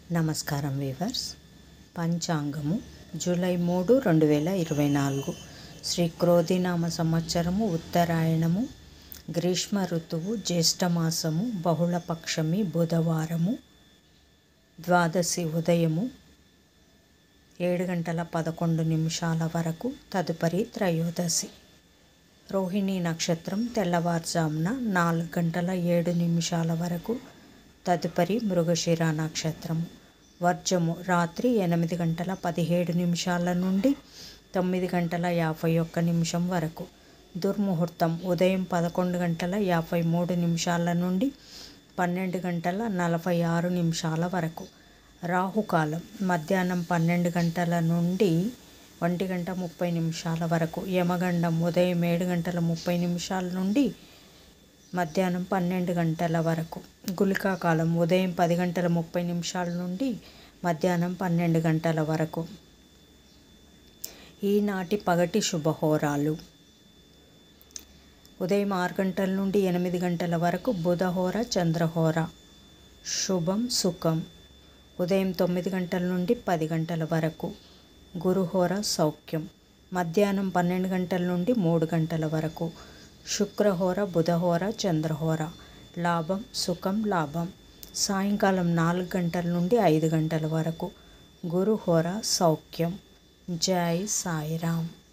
నమస్కారం weavers పంచాంగము July మూడు రెండు వేల ఇరవై నాలుగు శ్రీ క్రోధినామ సంవత్సరము ఉత్తరాయణము గ్రీష్మ ఋతువు జ్యేష్ఠమాసము బహుళపక్షమి బుధవారము ద్వాదశి ఉదయము ఏడు గంటల పదకొండు నిమిషాల వరకు తదుపరి త్రయోదశి రోహిణి నక్షత్రం తెల్లవారుజామున నాలుగు గంటల ఏడు నిమిషాల వరకు తదుపరి మృగశిర నక్షత్రము వర్జము రాత్రి ఎనిమిది గంటల పదిహేడు నిమిషాల నుండి తొమ్మిది గంటల యాభై ఒక్క నిమిషం వరకు దుర్ముహూర్తం ఉదయం పదకొండు గంటల యాభై మూడు నిమిషాల నుండి పన్నెండు గంటల నలభై ఆరు నిమిషాల వరకు రాహుకాలం మధ్యాహ్నం పన్నెండు గంటల నుండి ఒంటి గంట ముప్పై నిమిషాల వరకు యమగండం ఉదయం ఏడు గంటల ముప్పై నిమిషాల నుండి మధ్యాహ్నం పన్నెండు గంటల వరకు గుళికా కాలం ఉదయం పది గంటల ముప్పై నిమిషాల నుండి మధ్యాహ్నం పన్నెండు గంటల వరకు ఈనాటి పగటి శుభహోరాలు ఉదయం ఆరు గంటల నుండి ఎనిమిది గంటల వరకు బుధహోర చంద్రహోర శుభం సుఖం ఉదయం తొమ్మిది గంటల నుండి పది గంటల వరకు గురుహోర సౌఖ్యం మధ్యాహ్నం పన్నెండు గంటల నుండి మూడు గంటల వరకు శుక్రహోర బుధహోర చంద్రహోర లాభం సుఖం లాభం సాయంకాలం నాలుగు గంటల నుండి ఐదు గంటల వరకు గురుహోర సౌఖ్యం జై సాయిరామ్